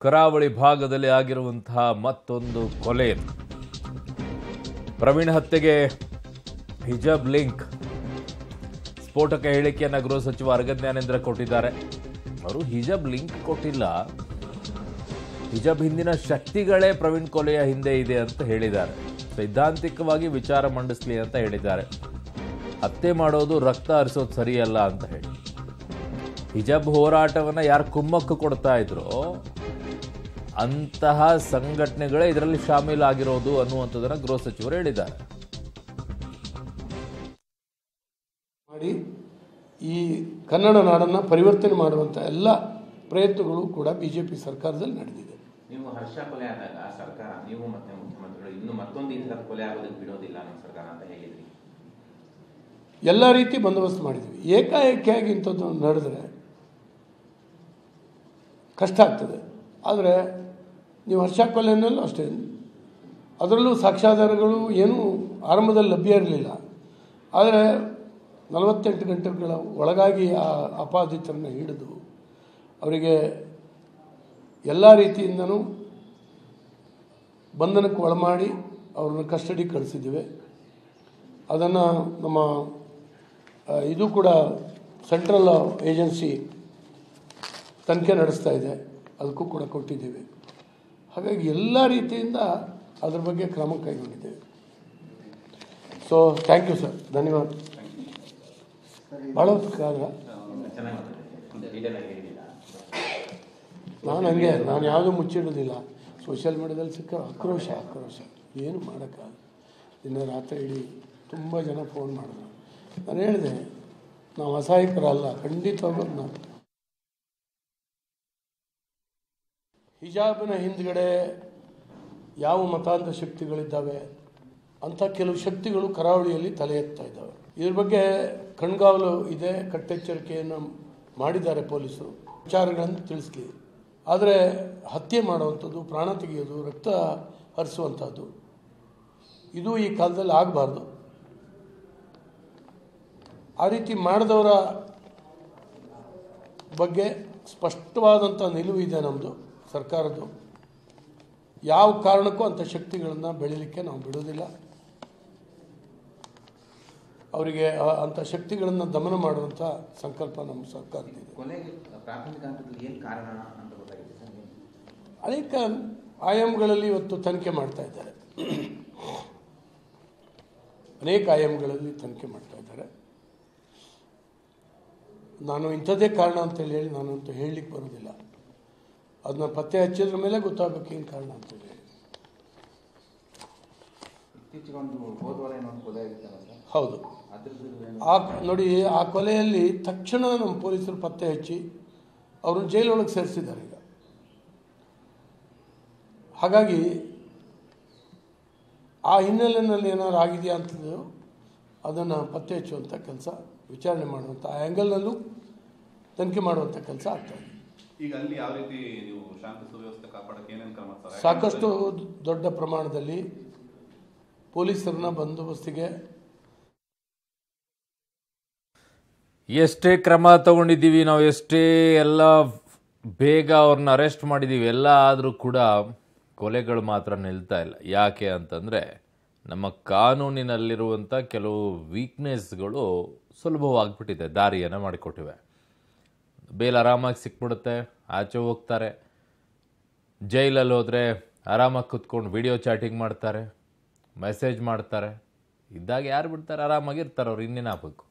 ಕರಾವಳಿ ಭಾಗದಲ್ಲಿ ಆಗಿರುವಂತಹ ಮತ್ತೊಂದು ಕೊಲೆ ಪ್ರವೀಣ್ ಹತ್ಯೆಗೆ ಹಿಜಾಬ್ ಲಿಂಕ್ ಸ್ಫೋಟಕ ಹೇಳಿಕೆಯನ್ನ ಗೃಹ ಸಚಿವ ಅರಗ ಜ್ಞಾನೇಂದ್ರ ಕೊಟ್ಟಿದ್ದಾರೆ ಅವರು ಹಿಜಾಬ್ ಲಿಂಕ್ ಕೊಟ್ಟಿಲ್ಲ ಹಿಜಾಬ್ ಹಿಂದಿನ ಶಕ್ತಿಗಳೇ ಪ್ರವೀಣ್ ಕೊಲೆಯ ಹಿಂದೆ ಇದೆ ಅಂತ ಹೇಳಿದ್ದಾರೆ ಸೈದ್ಧಾಂತಿಕವಾಗಿ ವಿಚಾರ ಮಂಡಿಸ್ಲಿ ಅಂತ ಹೇಳಿದ್ದಾರೆ ಹತ್ಯೆ ಮಾಡೋದು ರಕ್ತ ಹರಿಸೋದು ಸರಿಯಲ್ಲ ಅಂತ ಹೇಳಿ ಹಿಜಾಬ್ ಹೋರಾಟವನ್ನ ಯಾರು ಕುಮ್ಮಕ್ಕು ಕೊಡ್ತಾ ಇದ್ರು ಅಂತಹ ಸಂಘಟನೆಗಳೇ ಇದರಲ್ಲಿ ಶಾಮೀಲಾಗಿರೋದು ಅನ್ನುವಂಥದ್ದನ್ನ ಗೃಹ ಸಚಿವರು ಹೇಳಿದ್ದಾರೆ ಮಾಡಿ ಈ ಕನ್ನಡ ನಾಡನ್ನು ಪರಿವರ್ತನೆ ಮಾಡುವಂಥ ಎಲ್ಲ ಪ್ರಯತ್ನಗಳು ಕೂಡ ಬಿ ಜೆ ಪಿ ಸರ್ಕಾರದಲ್ಲಿ ನಡೆದಿದೆ ನೀವು ಹರ್ಷ ಕೊಲೆ ಆದಾಗ ಸರ್ಕಾರ ನೀವು ಮತ್ತೆ ಮುಖ್ಯಮಂತ್ರಿಗಳು ಇನ್ನು ಮತ್ತೊಂದು ಈ ಥರದ ಕೊಲೆ ಆಗೋದಕ್ಕೆ ಬಿಡೋದಿಲ್ಲ ನಮ್ಮ ಸರ್ಕಾರ ಅಂತ ಹೇಳಿದ್ರಿ ಎಲ್ಲ ರೀತಿ ಬಂದೋಬಸ್ತ್ ಮಾಡಿದ್ವಿ ಏಕಾಏಕಿಯಾಗಿ ಇಂಥದ್ದು ನಡೆದ್ರೆ ಕಷ್ಟ ಆಗ್ತದೆ ಆದರೆ ನೀವು ಹರ್ಷ ಕೊಲೆಯಲ್ಲೂ ಅಷ್ಟೇ ಅದರಲ್ಲೂ ಸಾಕ್ಷ್ಯಾಧಾರಗಳು ಏನೂ ಆರಂಭದಲ್ಲಿ ಲಭ್ಯ ಇರಲಿಲ್ಲ ಆದರೆ ನಲವತ್ತೆಂಟು ಗಂಟೆಗಳ ಒಳಗಾಗಿ ಆ ಅಪಾದಿತರನ್ನ ಹಿಡಿದು ಅವರಿಗೆ ಎಲ್ಲ ರೀತಿಯಿಂದನೂ ಬಂಧನಕ್ಕೆ ಒಳಮಾಡಿ ಅವ್ರನ್ನ ಕಸ್ಟಡಿ ಕಳಿಸಿದ್ದೀವಿ ಅದನ್ನು ನಮ್ಮ ಆ, ಇದು ಕೂಡ ಸೆಂಟ್ರಲ್ ಏಜೆನ್ಸಿ ತನಿಖೆ ನಡೆಸ್ತಾ ಇದೆ ಅದಕ್ಕೂ ಕೂಡ ಕೊಟ್ಟಿದ್ದೇವೆ ಹಾಗಾಗಿ ಎಲ್ಲ ರೀತಿಯಿಂದ ಅದ್ರ ಬಗ್ಗೆ ಕ್ರಮ ಕೈಗೊಂಡಿದ್ದೇವೆ ಸೊ ಥ್ಯಾಂಕ್ ಯು ಸರ್ ಧನ್ಯವಾದ ಭಾಳ ಹೊತ್ತು ಕಾದ್ರ ಚೆನ್ನಾಗಿ ಮಾತಾಡಿದ್ರಿ ಡೀಟೇಲ್ ಆಗಿ ಹೇಳಿಲ್ಲ ನಾನು ಹಂಗೆ ನಾನು ಯಾವುದೂ ಮುಚ್ಚಿಡೋದಿಲ್ಲ ಸೋಷಿಯಲ್ ಮೀಡಿಯಾದಲ್ಲಿ ಸಿಕ್ಕ ಆಕ್ರೋಶ ಆಕ್ರೋಶ ಏನು ಮಾಡೋಕ್ಕಾಗಲ್ಲ ದಿನ ರಾತ್ರಿ ಇಡೀ ತುಂಬ ಜನ ಫೋನ್ ಮಾಡಿದ್ರು ನಾನು ಹೇಳಿದೆ ನಾವು ಅಸಹಾಯಕರಲ್ಲ ಖಂಡಿತವಾಗೂ ನಾವು ಹಿಜಾಬಿನ ಹಿಂದ್ಗಡೆ ಯಾವ ಮತಾಂಧ ಶಕ್ತಿಗಳಿದ್ದಾವೆ ಅಂಥ ಕೆಲವು ಶಕ್ತಿಗಳು ಕರಾವಳಿಯಲ್ಲಿ ತಲೆ ಎತ್ತಾ ಇದ್ದಾವೆ ಇದ್ರ ಬಗ್ಗೆ ಕಣ್ಗಾವಲು ಇದೆ ಕಟ್ಟೆಚ್ಚರಿಕೆಯನ್ನು ಮಾಡಿದ್ದಾರೆ ಪೊಲೀಸರು ವಿಚಾರಗಳನ್ನು ತಿಳಿಸ್ಲಿ ಆದರೆ ಹತ್ಯೆ ಮಾಡುವಂಥದ್ದು ಪ್ರಾಣ ತೆಗೆಯೋದು ರಕ್ತ ಹರಿಸುವಂಥದ್ದು ಇದು ಈ ಕಾಲದಲ್ಲಿ ಆಗಬಾರ್ದು ಆ ರೀತಿ ಮಾಡಿದವರ ಬಗ್ಗೆ ಸ್ಪಷ್ಟವಾದಂಥ ನಿಲುವು ಇದೆ ನಮ್ಮದು ಸರ್ಕಾರದ್ದು ಯಾವ ಕಾರಣಕ್ಕೂ ಅಂಥ ಶಕ್ತಿಗಳನ್ನು ಬೆಳೀಲಿಕ್ಕೆ ನಾವು ಬಿಡೋದಿಲ್ಲ ಅವರಿಗೆ ಆ- ಅಂಥ ಶಕ್ತಿಗಳನ್ನು ದಮನ ಮಾಡುವಂಥ ಸಂಕಲ್ಪ ನಮ್ಮ ಸರ್ಕಾರದಿದೆ ಕೊನೆಗೆ ಪ್ರಾಥಮಿಕ ಹಂತದಲ್ಲಿ ಏನು ಕಾರಣ ಅಂತ ಗೊತ್ತಾಗಿದೆ ಸರ್ ಏನು? ಅನೇಕ ಆಯಾಮಗಳಲ್ಲಿ ಇವತ್ತು ತನಿಖೆ ಮಾಡ್ತಾ ಇದ್ದಾರೆ ಅನೇಕ ಆಯಾಮಗಳಲ್ಲಿ ತನಿಖೆ ಮಾಡ್ತಾ ಇದ್ದಾರೆ ನಾನು ಇಂಥದ್ದೇ ಕಾರಣ ಅಂತೇಳಿ ಹೇಳಿ ನಾನು ಅಂತೂ ಹೇಳಲಿಕ್ಕೆ ಬರೋದಿಲ್ಲ ಅದನ್ನ ಪತ್ತೆ ಹಚ್ಚಿದ್ರ ಮೇಲೆ ಗೊತ್ತಾಗಬೇಕು ಏನು ಕಾರಣ ಅಂತೇಳಿ ಹೇಳಿ ಇತ್ತೀಚೆಗೆ ಒಂದು ಹೋದ ವಾರ ಏನೋ ಒಂದು ಕೊಲೆ ಆಗಿತ್ತಲ್ಲ ಸರ್ ಹೌದು ಅದ್ರದ್ದು ಏನು ಆ ನೋಡಿ ಆ ಕೊಲೆಯಲ್ಲಿ ತಕ್ಷಣ ನಮ್ಮ ಪೊಲೀಸರು ಪತ್ತೆ ಹಚ್ಚಿ ಅವ್ರನ್ನ ಜೈಲೊಳಗೆ ಸೇರಿಸಿದ್ದಾರೆ ಈಗ ಹಾಗಾಗಿ ಆ ಹಿನ್ನೆಲೆಯಲ್ಲಿ ಏನಾದ್ರು ಆಗಿದೆಯಾ ಅಂತದ್ದು ಅದನ್ನು ಪತ್ತೆ ಹಚ್ಚುವಂಥ ಕೆಲಸ ವಿಚಾರಣೆ ಮಾಡುವಂಥ ಆ ಆ್ಯಂಗಲ್ನಲ್ಲೂ ತನಿಖೆ ಮಾಡುವಂಥ ಕೆಲಸ ಆಗ್ತಾಯಿದೆ ಈಗ ಅಲ್ಲಿ ಯಾವ ರೀತಿ ನೀವು ಶಾಂತಿ ಸುವ್ಯವಸ್ಥೆ ಕಾಪಾಡಕ್ಕೆ ಏನೇನು ಕ್ರಮ ಸರ್ ಸಾಕಷ್ಟು ದೊಡ್ಡ ಪ್ರಮಾಣದಲ್ಲಿ ಪೊಲೀಸರನ್ನ ಬಂದೋಬಸ್ತಿಗೆ ಎಷ್ಟೇ ಕ್ರಮ ತಗೊಂಡಿದ್ದೀವಿ ನಾವು ಎಷ್ಟೇ ಎಲ್ಲ ಬೇಗ ಅವ್ರನ್ನ ಅರೆಸ್ಟ್ ಮಾಡಿದ್ದೀವಿ ಎಲ್ಲ ಆದರೂ ಕೂಡ ಕೊಲೆಗಳು ಮಾತ್ರ ನಿಲ್ತಾ ಇಲ್ಲ ಯಾಕೆ ಅಂತಂದರೆ ನಮ್ಮ ಕಾನೂನಿನಲ್ಲಿರುವಂಥ ಕೆಲವು ವೀಕ್ನೆಸ್ಗಳು ಸುಲಭವಾಗಿಬಿಟ್ಟಿದೆ ದಾರಿಯನ್ನು ಮಾಡಿಕೊಟ್ಟಿವೆ ಬೇಲ್ ಆರಾಮಾಗಿ ಸಿಕ್ಬಿಡುತ್ತೆ ಆಚೆ ಹೋಗ್ತಾರೆ ಜೈಲಲ್ಲಿ ಹೋದರೆ ಆರಾಮಾಗಿ ಕುತ್ಕೊಂಡು ವಿಡಿಯೋ ಚಾಟಿಂಗ್ ಮಾಡ್ತಾರೆ ಮೆಸೇಜ್ ಮಾಡ್ತಾರೆ ಇದ್ದಾಗ ಯಾರು ಬಿಡ್ತಾರೆ ಆರಾಮಾಗಿ ಇರ್ತಾರೆ ಅವ್ರು ಇನ್ನೇನು ಆಗಬೇಕು